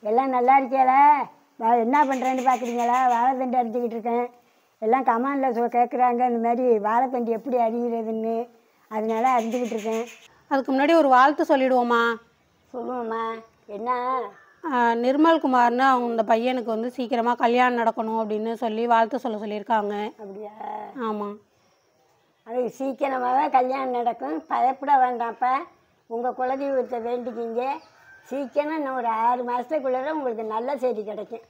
எல்லாம் நல்லா இருக்கியாளா வா என்ன பண்ணுறேன்னு பார்க்குறீங்களா வாழைத்தண்டு அரிஞ்சிக்கிட்டு இருக்கேன் எல்லாம் கமாண்டில் சொ கேட்குறாங்க இந்த மாதிரி வாழைத்தண்டு எப்படி அறிகிறதுன்னு அதனால அரிஞ்சிக்கிட்டு இருக்கேன் அதுக்கு முன்னாடி ஒரு வாழ்த்து சொல்லிடுவோமா சொல்லுவோம்மா என்ன ஆஹ் நிர்மல் குமார்னு அவங்க இந்த பையனுக்கு வந்து சீக்கிரமாக கல்யாணம் நடக்கணும் அப்படின்னு சொல்லி வாழ்த்து சொல்ல சொல்லியிருக்காங்க அப்படியா ஆமாம் அது சீக்கிரமாகவே கல்யாணம் நடக்கும் பயப்பட வேண்டாம்ப்பா உங்கள் குலதெய்வத்தை வேண்டிக்கிங்க சீக்கிரம் இன்னும் ஒரு ஆறு மாதத்துக்குள்ளே உங்களுக்கு நல்ல செய்தி கிடைக்கும்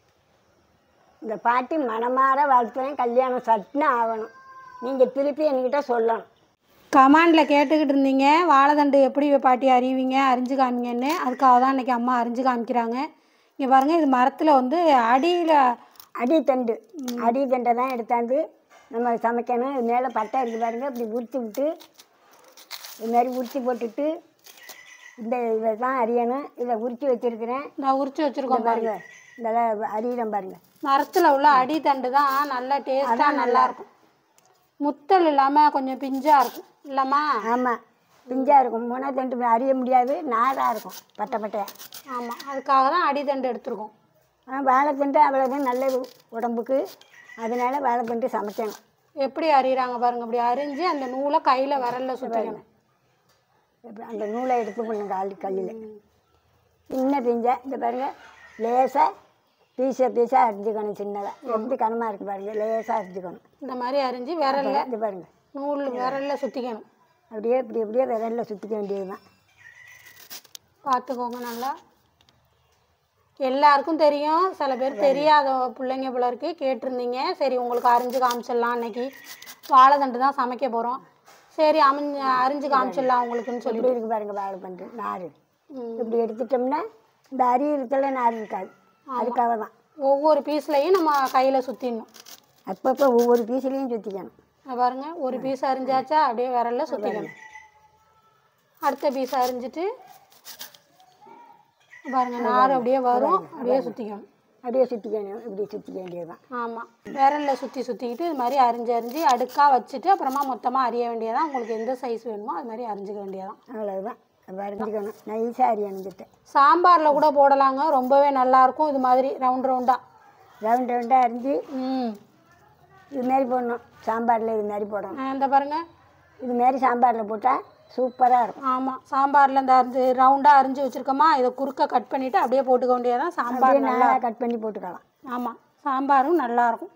இந்த பாட்டி மனமாற வாழ்த்துவேன் கல்யாணம் சட்டுன்னு ஆகணும் நீங்கள் திருப்பி என்கிட்ட சொல்லணும் கமாண்டில் கேட்டுக்கிட்டு இருந்தீங்க வாழைத்தண்டு எப்படி பாட்டி அறிவிங்க அரிஞ்சு காமிங்கன்னு அதுக்காக தான் இன்றைக்கி அம்மா அரிஞ்சு காமிக்கிறாங்க இங்கே பாருங்கள் இது மரத்தில் வந்து அடியில் அடித்தண்டு அடித்தண்டை தான் எடுத்தாந்து நம்ம சமைக்கணும் இது மேலே பட்டை இருக்கு பாருங்க இப்படி உரித்து விட்டு இது மாதிரி உரித்து போட்டுட்டு இந்த இதை தான் அறியணும் இதை உரித்து வச்சுருக்கிறேன் இந்த உரிச்சு வச்சுருக்கோம் பாருங்க இந்த அரியிடம் பாருங்க மரத்தில் உள்ள அடித்தண்டு தான் நல்லா டேஸ்ட்டாக நல்லாயிருக்கும் முத்தல் இல்லாமல் கொஞ்சம் பிஞ்சாக இருக்கும் இல்லைம்மா ஆமாம் பிஞ்சாக இருக்கும் முனை தண்டு அறிய முடியாது நாராக இருக்கும் பட்டை பட்டையாக ஆமாம் அதுக்காக தான் அடித்தண்டு எடுத்துருக்கோம் ஆனால் வாழைத்தண்டு அவ்வளோதான் நல்லது உடம்புக்கு அதனால வாழைத்தண்டு சமைக்கணும் எப்படி அறிகிறாங்க பாருங்க இப்படி அரிஞ்சு அந்த நூலை கையில் விரல்ல சுற்றிக்கணும் இப்ப அந்த நூலை எடுத்து பண்ணுங்க கால் கல்லில் சின்ன பிஞ்சை இந்த பாருங்க லேசாக பீஸை பீஸாக அரிஞ்சுக்கணும் சின்னதாக எப்படி கனமாக இருக்குது பாருங்க லேசாக அரிஞ்சுக்கணும் இந்த மாதிரி அரிஞ்சு விரல்ல இது பாருங்க நூல் விரல்ல சுற்றிக்கணும் அப்படியே இப்படி அப்படியே விரலில் சுற்றிக்க வேண்டியது தான் பார்த்துக்கோங்க நல்லா எல்லாருக்கும் தெரியும் சில பேர் தெரியாத பிள்ளைங்க போல இருக்கு கேட்டிருந்தீங்க சரி உங்களுக்கு அரிஞ்சு காமிச்சிடலாம் இன்னைக்கு வாழைத்தண்டு தான் சமைக்க போகிறோம் சரி அமைஞ்சு அரிஞ்சு காமிச்சிடலாம் உங்களுக்குன்னு சொல்லி இப்படி இருக்குது பாருங்க வாழைப்பண்டு நார் ம். இப்படி எடுத்துட்டோம்னா இந்த அரியறதுல நார் இருக்காது அதுக்காக தான் ஒவ்வொரு பீஸ்லையும் நம்ம கையில் சுற்றிடணும் அப்பப்போ ஒவ்வொரு பீஸ்லேயும் சுற்றிக்கணும் பாருங்க ஒரு பீஸ் அரிஞ்சாச்சா அப்படியே விரல்ல சுற்றிக்கணும் அடுத்த பீஸ் அரிஞ்சிட்டு பாருங்க நார் அப்படியே வரும் அப்படியே சுற்றிக்கணும் அப்படியே சுற்றிக்கணும் இப்படி சுற்றிக்க வேண்டியது தான் ஆமாம் விரல்ல சுற்றி சுற்றிக்கிட்டு இது மாதிரி அரிஞ்சு அரிஞ்சு அடுக்காக வச்சுட்டு அப்புறமா மொத்தமாக அரிய வேண்டியதான் உங்களுக்கு எந்த சைஸ் வேணுமோ அது மாதிரி அரிஞ்சிக்க வேண்டியதான் அவ்வளோதான் அரிஞ்சிக்கணும் நைஸாக அரியணுங்கிட்ட சாம்பாரில் கூட போடலாங்க ரொம்பவே நல்லாயிருக்கும் இது மாதிரி ரவுண்ட் ரவுண்டாக ரவுண்ட் ரவுண்டாக அரிஞ்சு ம் இது மாதிரி போடணும் சாம்பாரில் இது மாதிரி போடணும் ஆ, இந்த பாருங்க இது மாதிரி சாம்பாரில் போட்டால் சூப்பராக இருக்கும் ஆமாம் சாம்பாரில் இந்த அரிஞ்சு ரவுண்டாக அரிஞ்சு வச்சுருக்கோமா இதை குறுக்க கட் பண்ணிவிட்டு அப்படியே போட்டுக்க வேண்டியதான் சாம்பார் அப்படியே நல்லா கட் பண்ணி போட்டுக்கலாம் ஆமாம் சாம்பாரும் நல்லாயிருக்கும்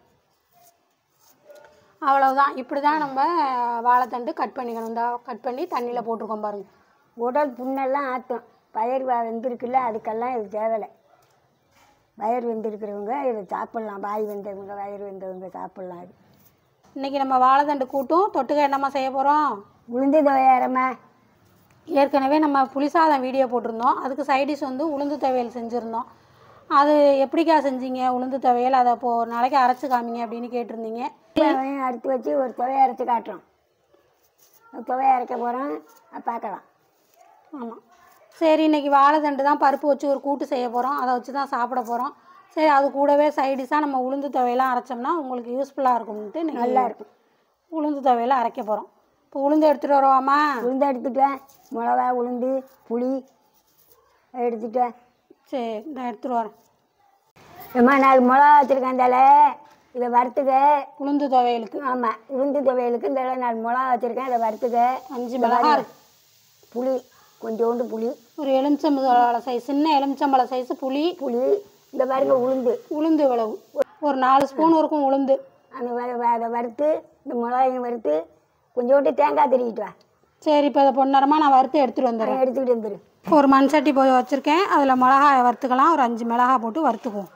அவ்வளவுதான் இப்படி தான் நம்ம வாழைத்தண்டு கட் பண்ணிக்கணும் இந்த கட் பண்ணி தண்ணியில் போட்டிருக்கோம் பாருங்க உடல் புண்ணெல்லாம் ஆற்றும் பயிர் வ- வெந்திருக்குல்ல அதுக்கெல்லாம் இது தேவையில்லை வயிறு வெந்திருக்கிறவங்க இதை சாப்பிட்லாம் வாய் வெந்தவங்க வயிறு வெந்தவங்க சாப்பிட்லாம் இது இன்றைக்கி நம்ம வாழைத்தண்டு கூட்டும் தொட்டுக்க என்னம்மா செய்ய போகிறோம் உளுந்து துவையாரம்மா ஏற்கனவே நம்ம புளிசாதம் வீடியோ போட்டிருந்தோம் அதுக்கு சைடிஷ் வந்து உளுந்து துவையல் செஞ்சுருந்தோம் அது எப்படிக்கா செஞ்சீங்க உளுந்து துவையல் அதை இப்போ ஒரு நாளைக்கு அரைச்சி காமிங்க அப்படின்னு கேட்டிருந்தீங்க அதையும் அறுத்து வச்சு ஒரு துவையை அரைச்சி காட்டுறோம் துவையை அரைக்க போகிறோம் பார்க்கலாம் ஆமாம் சரி இன்னைக்கு வாழைத்தண்டு தான் பருப்பு வச்சு ஒரு கூட்டு செய்ய போகிறோம் அதை வச்சு தான் சாப்பிட போகிறோம் சரி அது கூடவே சைடிஷாக நம்ம உளுந்து துவையெல்லாம் அரைச்சோம்னா உங்களுக்கு யூஸ்ஃபுல்லாக இருக்கும்ட்டு இன்னைக்கு நல்லா இருக்கும் உளுந்து துவையெல்லாம் அரைக்க போகிறோம் இப்போ உளுந்து எடுத்துகிட்டு வருவாமா உளுந்து எடுத்துட்டேன் மிளகா உளுந்து புளி எடுத்துட்டேன் சரி இந்த எடுத்துகிட்டு வரேன் ஏம்மா நாலு மிளகா வச்சுருக்கேன் தலை இதை வறுத்துக்க உளுந்து துவையலுக்கு ஆமாம் உளுந்து துவையலுக்கு இந்த நாலு மிளகா வச்சுருக்கேன் இதை வறுத்துக்க அஞ்சு மிளகா இருக்கு புளி கொஞ்சோண்டு புளி ஒரு எலுமிச்சம்பழ சைஸ் சின்ன எலுமிச்சம்பழ சைஸ் புளி புளி இந்த பாருங்க உளுந்து உளுந்து இவ்வளவு ஒரு நாலு ஸ்பூன் இருக்கும் உளுந்து அந்த வ- வ- அதை வறுத்து இந்த மிளகாயும் வறுத்து கொஞ்சோண்டு தேங்காய் திருவிட்டு வா சரி இப்போ அதை பொன்னரமாக நான் வறுத்து எடுத்துகிட்டு வந்துடுறேன் அதை எடுத்துக்கிட்டு வந்துரு ஒரு மண் சட்டி போய் வச்சுருக்கேன் அதில் மிளகாய் வறுத்துக்கலாம் ஒரு அஞ்சு மிளகா போட்டு வறுத்துக்குவோம்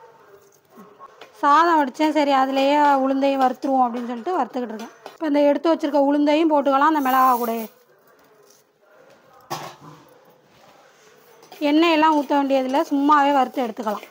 சாதம் வடித்தேன் சரி அதுலேயே உளுந்தையும் வறுத்துருவோம் அப்படின்னு சொல்லிட்டு வறுத்துக்கிட்டு இருக்கேன் இப்போ இந்த எடுத்து வச்சுருக்க உளுந்தையும் போட்டுக்கலாம் அந்த மிளகா கூட எண்ணெயெல்லாம் ஊற்ற வேண்டியதில்லை சும்மாவே வறுத்து எடுத்துக்கலாம்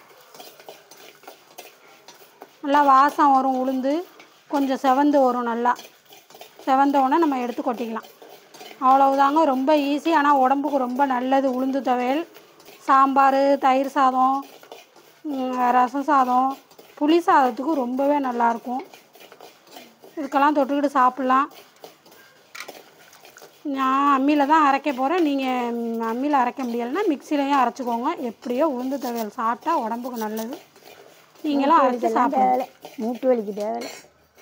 நல்லா வாசம் வரும் உளுந்து கொஞ்சம் செவந்து வரும் நல்லா செவந்த உடனே நம்ம எடுத்து கொட்டிக்கலாம் அவ்வளவுதாங்க ரொம்ப ஈஸி ஆனால் உடம்புக்கு ரொம்ப நல்லது உளுந்து துவையல் சாம்பார் தயிர் சாதம் ம், ரசம் சாதம் புளி சாதத்துக்கு ரொம்பவே நல்லாயிருக்கும் இதுக்கெல்லாம் தொட்டுக்கிட்டு சாப்பிட்லாம் நான் அம்மியில் தான் அரைக்க போகிறேன் நீங்கள் அம்மியில் அரைக்க முடியலைன்னா மிக்சிலையும் அரைச்சிக்கோங்க எப்படியோ உளுந்து துவையல் சாப்பிட்டா உடம்புக்கு நல்லது நீங்களும் அரைச்சி சாப்பிடுங்க தேவையில்லை மூட்டு வலிக்கு தேவையில்லை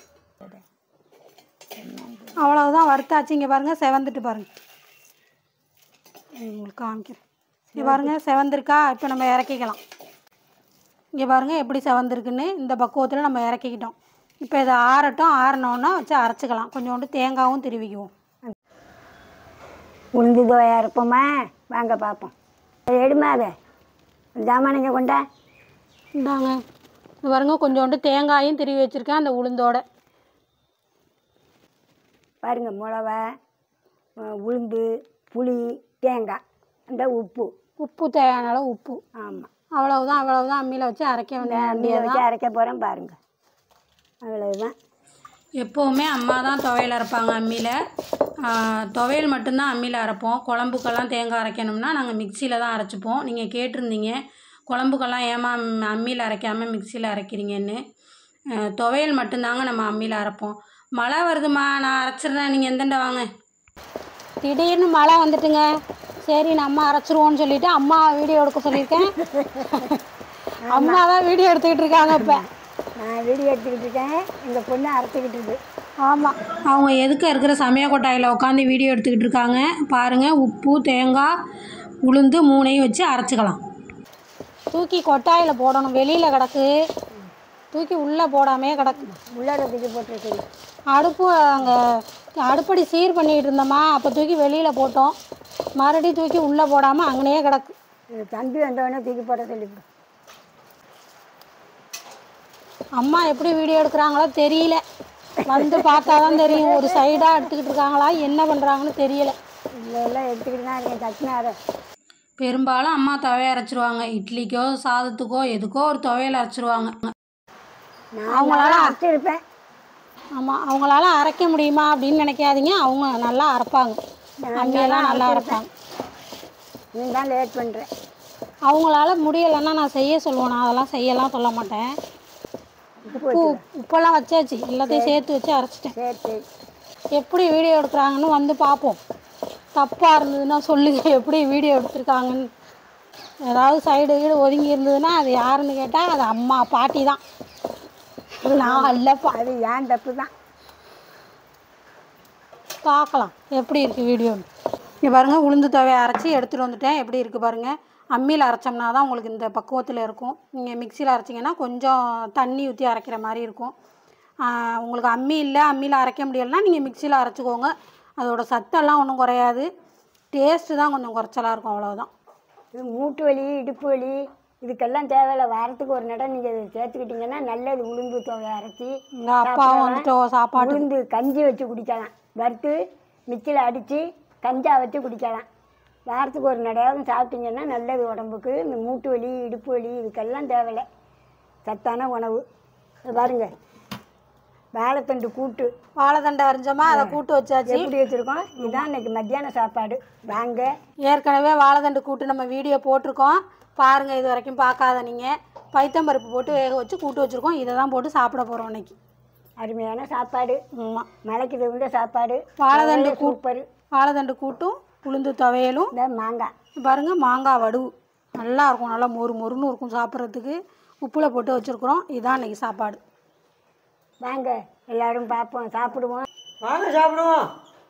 அவ்வளவுதான் வறுத்தாச்சு இங்கே பாருங்கள் செவந்துட்டு பாருங்கள் உங்களுக்கு காமிக்கிறேன் இங்கே பாருங்கள் செவந்திருக்கா இப்போ நம்ம இறக்கிக்கலாம் இங்கே பாருங்கள் எப்படி செவந்திருக்குன்னு இந்த பக்குவத்தில் நம்ம இறக்கிக்கிட்டோம் இப்போ இதை ஆறட்டும் ஆறினோன்னா வச்சு அரைச்சிக்கலாம் கொஞ்சோண்டு தேங்காவும் திருவிக்குவோம் உளுந்து துவையா இருப்போமா வாங்க பார்ப்போம் அது எடுமா அதை ஜாமானிங்க கொண்டா இந்தாங்க இது பாருங்க கொஞ்சோண்டு தேங்காயும் திருவி வச்சுருக்கேன் அந்த உளுந்தோட பாருங்க மிளவா அஹ், உளுந்து புளி தேங்காய் இந்த உப்பு உப்பு தேவையான அளவு உப்பு ஆமாம் அவ்வளவுதான் அவ்வளவுதான் அம்மியில் வச்சு அரைக்க வேண்டிய அம்மியில் வச்சு அரைக்க போகிறேன் பாருங்க அவ்வளவுதான் எப்போவுமே அம்மா தான் துவையல் அரைப்பாங்க அம்மியில் துவையல் மட்டும்தான் அம்மியில் அரைப்போம் குழம்புக்கெல்லாம் தேங்காய் அரைக்கணும்னா நாங்கள் மிக்சியில் தான் அரைச்சிப்போம் நீங்கள் கேட்டிருந்தீங்க குழம்புக்கெல்லாம் ஏமா அம்மியில் அரைக்காமல் மிக்சியில் அரைக்கிறீங்கன்னு அஹ், துவையல் மட்டும்தாங்க நம்ம அம்மியில் அரைப்போம் மழை வருதுமா நான் அரைச்சிடுறேன் நீங்கள் எந்தண்ட வாங்க திடீர்னு மழை வந்துட்டுங்க சரி நம்ம அரைச்சிருவோம்னு சொல்லிட்டு அம்மா வீடியோ எடுக்க சொல்லியிருக்கேன் அம்மா தான் வீடியோ எடுத்துக்கிட்டு இருக்காங்க இப்போ நான் வீடியோ எடுத்துக்கிட்டு இருக்கேன் எங்கள் பொண்ணு அரைச்சிக்கிட்டு இருக்கு ஆமாம் அவங்க எதுக்கு இருக்கிற சமய கொட்டாயில் உட்காந்து வீடியோ எடுத்துக்கிட்டு இருக்காங்க பாருங்கள் உப்பு தேங்காய் உளுந்து மூணையும் வச்சு அரைச்சிக்கலாம் தூக்கி கொட்டாயில் போடணும் வெளியில் கிடக்கு தூக்கி உள்ளே போடாமே கிடக்கு உள்ளார தூக்கி போட்டுருக்கு அடுப்பு அங்கே அடுப்படி சீர் பண்ணிகிட்டு இருந்தோமா அப்போ தூக்கி வெளியில் போட்டோம் மறுபடியும் தூக்கி உள்ளே போடாமல் அங்கனையே கிடக்கு தம்பி வந்தவொடனே தூக்கி போட சொல்லிவிடும் அம்மா எப்படி வீடியோ எடுக்கிறாங்களோ தெரியல வந்து பார்த்தா தான் தெரியும் ஒரு சைடாக எடுத்துக்கிட்டு இருக்காங்களா என்ன பண்ணுறாங்கன்னு தெரியல இல்லை எல்லாம் எடுத்துக்கிட்டு தான் இருக்கேன் சட்னார பெரும்பாலும் அம்மா துவைய அரைச்சிருவாங்க இட்லிக்கோ சாதத்துக்கோ எதுக்கோ ஒரு துவையல் அரைச்சிருவாங்க நான் அவங்களால அரைச்சிருப்பேன் ஆமாம் அவங்களால அரைக்க முடியுமா அப்படின்னு நினைக்காதீங்க அவங்க நல்லா அரைப்பாங்க அம்மியெல்லாம் நல்லா அரைப்பாங்க நீ தான் லேட் பண்ணுறேன் அவங்களால முடியலைன்னா நான் செய்ய சொல்லுவேன் நான் அதெல்லாம் செய்யலாம் சொல்ல மாட்டேன் உப்பு உப்பெல்லாம் வச்சாச்சு எல்லாத்தையும் சேர்த்து வச்சு அரைச்சிட்டேன் சரி சரி எப்படி வீடியோ எடுக்கிறாங்கன்னு வந்து பார்ப்போம் தப்பாக இருந்ததுன்னா சொல்லுங்கள் எப்படி வீடியோ எடுத்திருக்காங்கன்னு ஏதாவது சைடு கீடு ஒதுங்கி இருந்ததுன்னா அது யாருன்னு கேட்டால் அது அம்மா பாட்டி தான் நான் அல்லப்பா அது ஏன் தப்பு தான் பார்க்கலாம் எப்படி இருக்குது வீடியோன்னு இங்கே பாருங்கள் உளுந்து துவையை அரைச்சி எடுத்துகிட்டு வந்துட்டேன் எப்படி இருக்குது பாருங்கள் அம்மியில் அரைச்சோம்னா தான் உங்களுக்கு இந்த பக்குவத்தில் இருக்கும் நீங்கள் மிக்சியில் அரைச்சிங்கன்னா கொஞ்சம் தண்ணி ஊற்றி அரைக்கிற மாதிரி இருக்கும் ஆஹ் உங்களுக்கு அம்மி இல்லை அம்மியில் அரைக்க முடியலைன்னா நீங்கள் மிக்சியில் அரைச்சிக்கோங்க அதோட சத்தெல்லாம் ஒன்றும் குறையாது டேஸ்ட்டு தான் கொஞ்சம் குறைச்சலாக இருக்கும் அவ்வளோதான் இது மூட்டு வலி இடுப்பு வலி இதுக்கெல்லாம் தேவையில்ல வாரத்துக்கு ஒரு நடம் நீங்கள் இதை சேர்த்துக்கிட்டிங்கன்னா நல்லது உளுந்து துவையை அரைச்சி எங்கள் அப்பாவும் வந்துட்டு சாப்பாடு உளுந்து கஞ்சி வச்சு குடிக்கலாம் வறுத்து மிக்சியில் அடித்து கஞ்சா வச்சு குடிக்கலாம் வாரத்துக்கு ஒரு நடையாவது சாப்பிட்டீங்கன்னா நல்லது உடம்புக்கு இந்த மூட்டு வலி இடுப்பு வலி இதுக்கெல்லாம் தேவையில்லை சத்தான உணவு இது பாருங்க வாழைத்தண்டு கூட்டு வாழைத்தண்டை அரிஞ்சோமா அதை கூட்டு வச்சாச்சு எப்படி வச்சுருக்கோம் இதுதான் இன்னைக்கு மத்தியான சாப்பாடு வாங்க ஏற்கனவே வாழைத்தண்டு கூட்டு நம்ம வீடியோ போட்டிருக்கோம் பாருங்கள் இது வரைக்கும் பார்க்காத நீங்கள் பைத்தம்பருப்பு போட்டு வேக வச்சு கூட்டு வச்சுருக்கோம் இதை தான் போட்டு சாப்பிட போகிறோம் இன்னைக்கு அருமையான சாப்பாடு ஆமாம் மலைக்கு தகுந்த சாப்பாடு வாழைத்தண்டு கூ சூப்பர் வாழைத்தண்டு கூட்டும் உளுந்து துவையலும் இந்த மாங்காய் பாருங்க மாங்காய் வடுவு நல்லா இருக்கும் நல்லா மொறு மொறுன்னு இருக்கும் சாப்பிட்றதுக்கு உப்பில் போட்டு வச்சுருக்குறோம் இதுதான் இன்னைக்கு சாப்பாடு வாங்க எல்லாரும் பார்ப்போம் சாப்பிடுவோம் வாங்க சாப்பிடுவோம்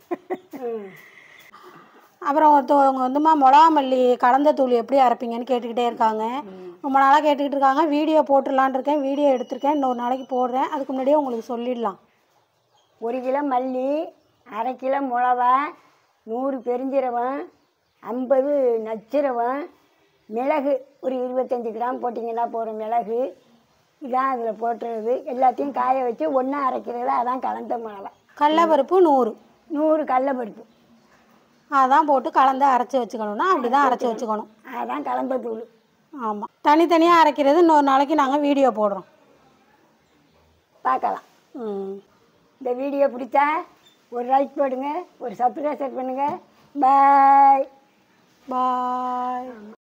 அப்புறம் ஒருத்தவங்க வந்துமா மிளகா மல்லி கலந்த தூள் எப்படி அரைப்பீங்கன்னு கேட்டுக்கிட்டே இருக்காங்க ரொம்ப நாளாக கேட்டுக்கிட்டு இருக்காங்க வீடியோ போட்டுடலான் இருக்கேன் வீடியோ எடுத்திருக்கேன் இன்னொரு நாளைக்கு போடுறேன் அதுக்கு முன்னாடியே உங்களுக்கு சொல்லிடலாம் ஒரு கிலோ மல்லி அரை கிலோ மிளவா நூறு பெருஞ்சீரகம் ஐம்பது நச்சீரகம் மிளகு ஒரு இருபத்தஞ்சி கிராம் போட்டிங்கன்னா போகிற மிளகு இதான் அதில் போட்டுறது எல்லாத்தையும் காய வச்சு ஒன்றா அரைக்கிறது அதான் கலந்த மிளவா கடலப்பருப்பு நூறு நூறு கடலப்பருப்பு அதான் போட்டு கலந்து அரைச்சி வச்சுக்கணும்னா அப்படி தான் அரைச்சி வச்சுக்கணும் அதான் கலந்த தூள் ஆமாம் தனித்தனியாக அரைக்கிறது இன்னொரு நாளைக்கு நாங்கள் வீடியோ போடுறோம் பார்க்கலாம் ம் இந்த வீடியோ பிடிச்சா ஒரு லைக் போடுங்க ஒரு சப்ஸ்கிரைப் பண்ணுங்கள் பாய் பாய்